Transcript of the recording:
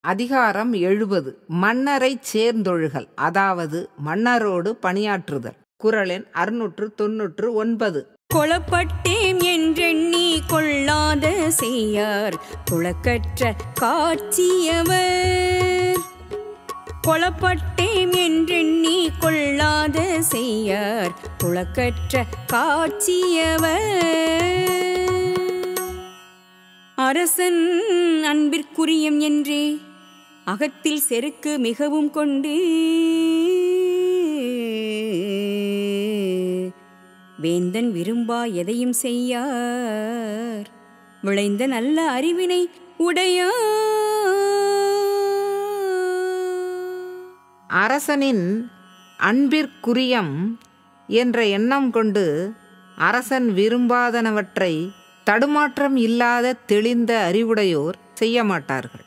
அதிகாரம் எழுபது மன்னரைச் சேர்ந்தொழுகல் அதாவது மன்னரோடு பணியாற்றுதல் குரலெண் அறுநூற்று தொன்னூற்று ஒன்பது கொளப்பட்டேம் என்றெண்ணி கொள்ளாத செய்யார் குளக்கற்ற காட்சியவர் கொளப்பட்டேம் என்றெண்ணி கொள்ளாத செய்யார் குளக்கற்ற காட்சியவர் அரசன் அன்பிற்குரியம் என்றே அகத்தில் செருக்கு மிகவும் கொண்டு வேந்தன் விரும்பா எதையும் செய்யார் விளைந்த நல்ல அறிவினை உடையார் அரசனின் அன்பிற்குரியம் என்ற எண்ணம் கொண்டு அரசன் விரும்பாதனவற்றை தடுமாற்றம் இல்லாத தெளிந்த அறிவுடையோர் செய்ய மாட்டார்கள்